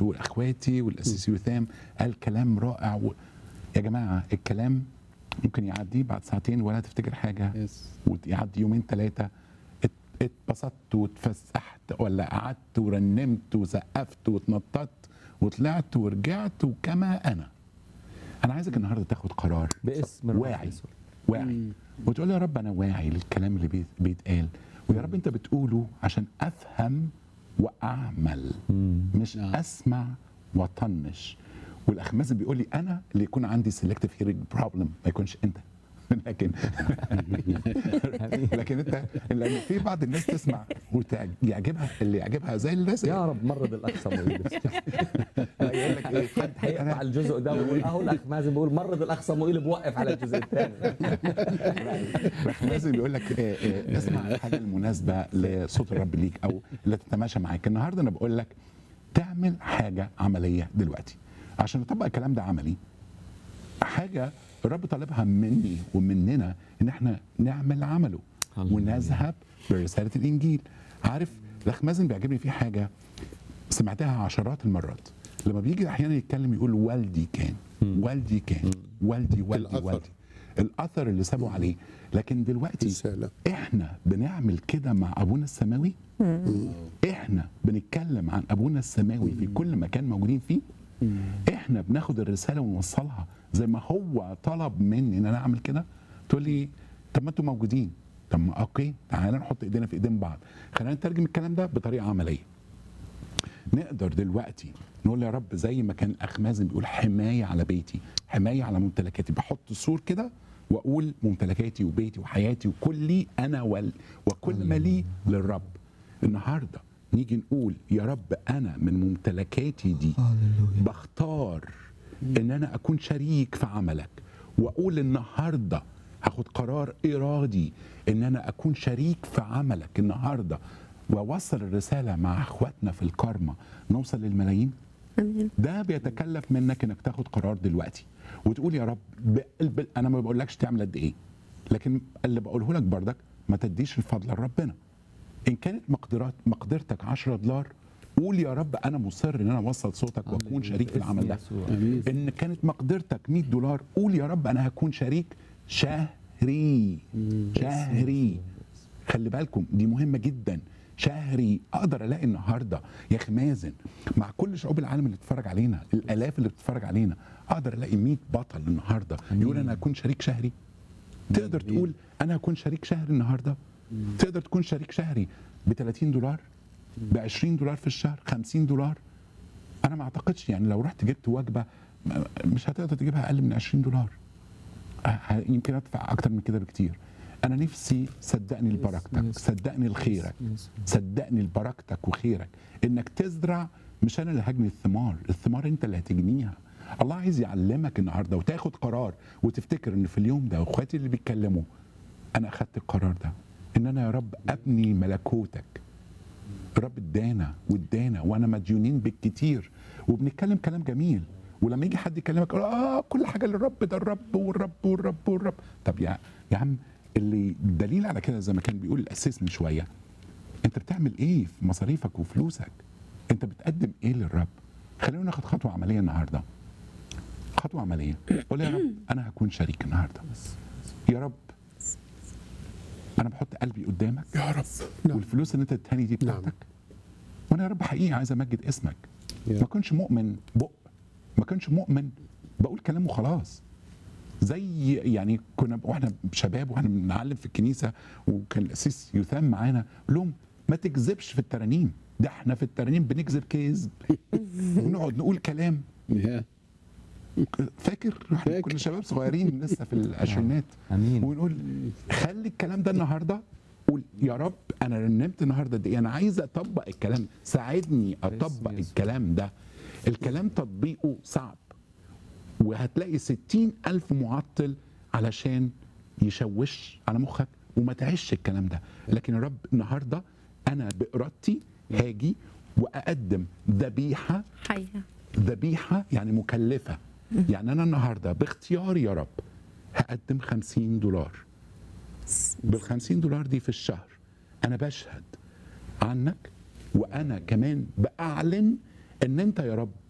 واخواتي والاسيس يوثام قال كلام رائع و... يا جماعه الكلام ممكن يعدي بعد ساعتين ولا تفتكر حاجه يس ويعدي يومين ثلاثه اتبسطت واتفسحت ولا قعدت ورنمت وسقفت واتنططت وطلعت ورجعت وكما انا انا عايزك النهارده تاخد قرار باسم الرب واعي يسوع. واعي وتقول يا رب انا واعي للكلام اللي بيت- بيتقال ويا رب انت بتقوله عشان افهم واعمل مش نعم. اسمع واطنش والاخ مازن بيقول لي انا اللي يكون عندي سيلكتيف هيرنج بروبلم ما يكونش انت لكن لكن انت لان في بعض الناس تسمع ويعجبها اللي يعجبها زي الناس يا رب مرض الاخ صموئيل يقول لك ايه حد هيقطع الجزء ده ويقول اهو الاخ مازن بيقول مرض الاخ صموئيل بوقف على الجزء الثاني الاخ مازن بيقول لك آه، آه، اسمع الحاجه المناسبه لصوت الرب ليك او اللي تتماشى معاك النهارده انا بقول لك تعمل حاجه عمليه دلوقتي عشان نطبق الكلام ده عملي حاجه الرب طالبها مني ومننا ان احنا نعمل عمله هللويا. ونذهب برساله الانجيل عارف الاخ مازن بيعجبني فيه حاجه سمعتها عشرات المرات لما بيجي احيانا يتكلم يقول والدي كان والدي كان والدي والدي الأثر. والدي الاثر اللي سابه عليه لكن دلوقتي رسالة. احنا بنعمل كده مع ابونا السماوي احنا بنتكلم عن ابونا السماوي في كل مكان موجودين فيه احنا بناخد الرساله ونوصلها زي ما هو طلب مني ان انا اعمل كده تقول لي طب ما انتوا موجودين طب ما اوكي تعالى نحط ايدينا في ايدين بعض خلينا نترجم الكلام ده بطريقه عمليه نقدر دلوقتي نقول يا رب زي ما كان الاخ مازن بيقول حمايه على بيتي حمايه على ممتلكاتي بحط سور كده واقول ممتلكاتي وبيتي وحياتي وكلي انا وال وكل ما لي للرب النهارده نيجي نقول يا رب انا من ممتلكاتي دي بختار ان انا اكون شريك في عملك واقول النهارده هاخد قرار ارادي ان انا اكون شريك في عملك النهارده واوصل الرساله مع اخواتنا في الكارما نوصل للملايين امين ده بيتكلف منك انك تاخد قرار دلوقتي وتقول يا رب بقلب انا ما بقولكش تعمل قد ايه لكن اللي بقوله لك بردك ما تديش الفضل لربنا ان كانت مقدرات مقدرتك 10 دولار قول يا رب انا مصر ان انا اوصل صوتك واكون شريك في العمل ده يسوع. امين ان كانت مقدرتك 100 دولار قول يا رب انا هكون شريك شهري شهري خلي بالكم دي مهمه جدا شهري اقدر الاقي النهارده يا اخي مازن مع كل شعوب العالم اللي بتتفرج علينا الالاف اللي بتتفرج علينا اقدر الاقي 100 بطل النهارده يقول انا هكون شريك شهري تقدر تقول انا هكون شريك شهري النهارده تقدر تكون شريك شهري ب 30 دولار ب 20 دولار في الشهر 50 دولار انا ما اعتقدش يعني لو رحت جبت وجبه م- مش هتقدر تجيبها اقل من 20 دولار ه- يمكن ادفع اكتر من كده بكتير انا نفسي صدقني لبركتك يس. صدقني لخيرك يس. صدقني لبركتك وخيرك انك تزرع مش انا اللي هجني الثمار الثمار انت اللي هتجنيها الله عايز يعلمك النهارده وتاخد قرار وتفتكر ان في اليوم ده واخواتي اللي بيتكلموا انا اخدت القرار ده ان انا يا رب ابني ملكوتك الرب ادانا وادانا وانا مديونين بالكتير وبنتكلم كلام جميل ولما يجي حد يكلمك يقول اه كل حاجه للرب ده الرب والرب والرب والرب طب يا يا عم اللي دليل على كده زي ما كان بيقول الاسيس من شويه انت بتعمل ايه في مصاريفك وفلوسك انت بتقدم ايه للرب خلينا ناخد خطوه عمليه النهارده خطوه عمليه قول يا رب انا هكون شريك النهارده يا رب انا بحط قلبي قدامك يا رب نعم والفلوس اللي انت اديتني دي نعم. بتاعتك وانا يا رب حقيقي عايز امجد اسمك يا. ما كنش مؤمن بق ما كنش مؤمن بقول كلام وخلاص زي يعني كنا واحنا شباب واحنا بنعلم في الكنيسه وكان الاسيس يثام معانا قال لهم ما تكذبش في الترانيم ده احنا في الترانيم بنكذب كذب ونقعد نقول كلام يا. فاكر احنا فاكر. كنا شباب صغيرين لسه في العشرينات امين ونقول خلي الكلام ده النهارده قول يا رب انا رنمت النهارده دي انا عايز اطبق الكلام ساعدني اطبق يسوع. الكلام ده الكلام تطبيقه صعب وهتلاقي ستين ألف معطل علشان يشوش على مخك وما تعيش الكلام ده لكن يا رب النهارده انا بارادتي هاجي واقدم ذبيحه حياه ذبيحه يعني مكلفه يعني انا النهارده باختياري يا رب هقدم 50 دولار بال 50 دولار دي في الشهر انا بشهد عنك وانا كمان باعلن ان انت يا رب